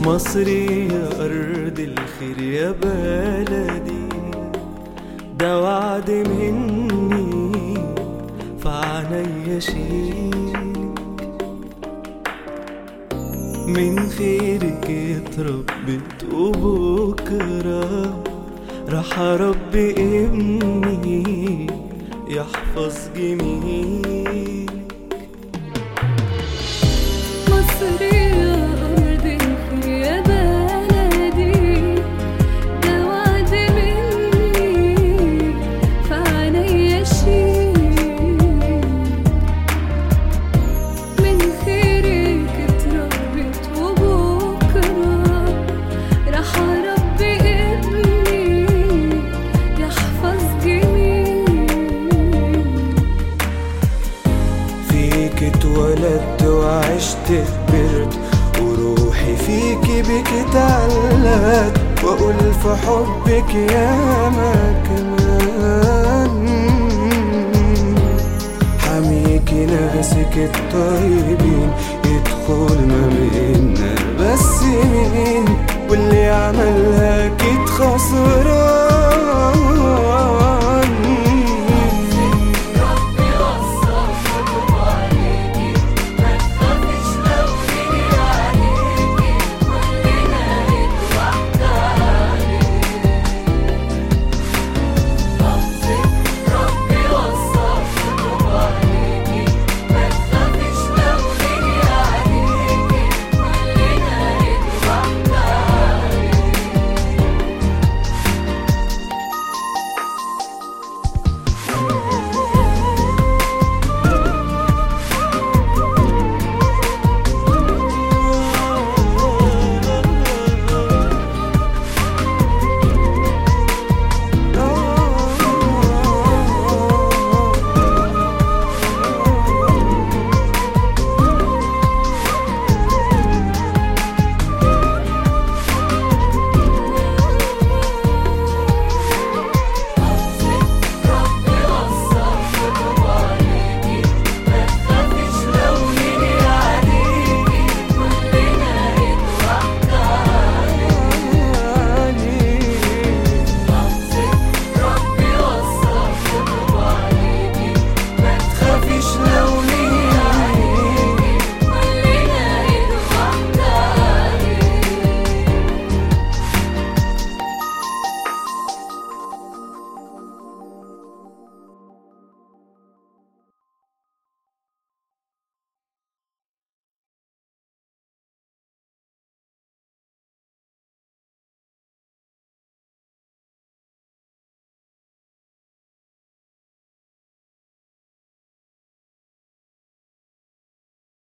مصري يا أرض الخير يا بلدي ده وعد مني فعنيا شيلك من خيرك اتربيت وبكرة راح أربي ابني يحفظ جميلك مصري يا أرض الخير يا بلدي ده وعد مني فعنيا شيل من خيرك اتربيت وبكرة راح أربي ابني يحفظ جميل فيك اتولدت وعشت كبرت وروحي فيك بك اتعلقت واقول في حبك يا ما كمان حميكي ناسك الطيبين يدخل ما